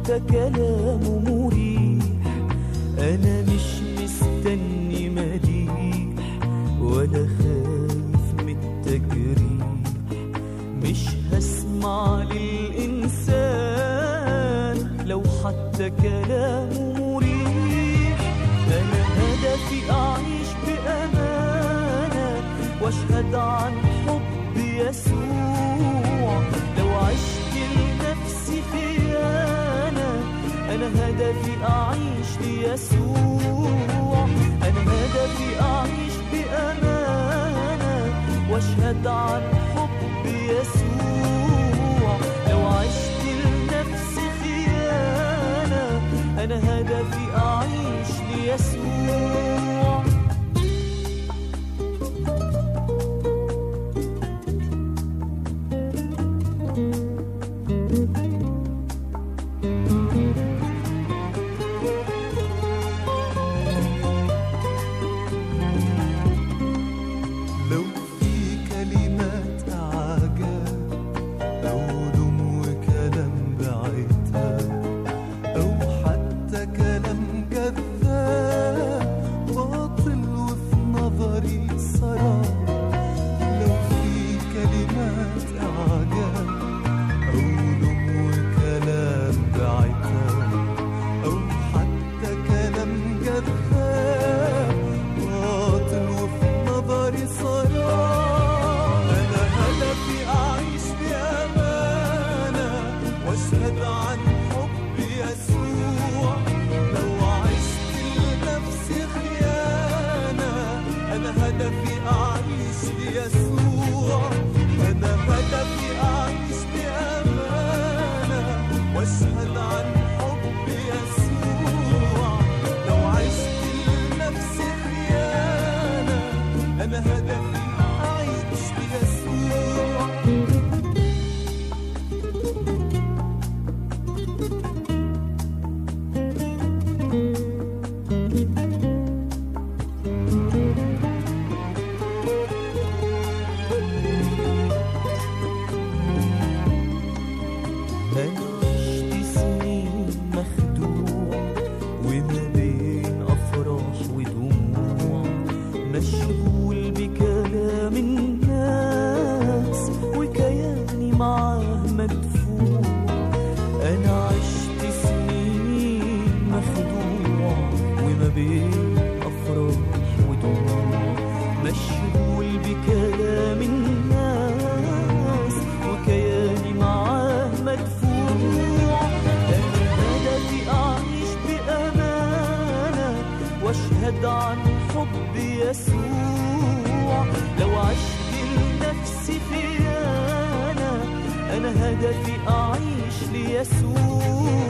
حتى كلامه مريح أنا مش مستني مديح ولا خايف من التجريح مش هسمع للإنسان لو حتى كلامه مريح أنا هدفي أعيش بأمانة وأشهد عن حب يسوع لو عشت لنفسي خيانة أنا هدفي أعيش ليسوع أنا هدفي أعيش بأمانة وأشهد عن حب يسوع لو عشت لنفسي خيانة أنا هدفي أعيش ليسوع لو في كلمات أعجاب أو لوم وكلام بعتاب أو حتى كلام كذاب باطل وفي نظري سراب لو في كلمات أعجاب أو لوم وكلام بعتاب أو حتى كلام كذاب باطل وفي نظري سراب أنا هدفي أعيش بأمانة وأشهد عن حب يسوع لو عشت لنفسي خيانة أنا هدفي أعيش ليسوع أنا هدفي أعيش بأمانة وأشهد عن حب يسوع لو عشت لنفسي خيانة أنا هدفي أعيش بيسوع أنا عشت سنين مخدوع وما بين أفراح ودموع مشغول بكلام الناس وكياني معاه مدفوع أنا عشت سنين مخدوع وما بين أفراح ودموع مشغول بكلام الناس وكياني معاه مدفوع أنا هدفي أعيش بأمانة وأشهد عن حب يسوع لو عشت لنفسي خيانة أنا هدفي أعيش ليسوع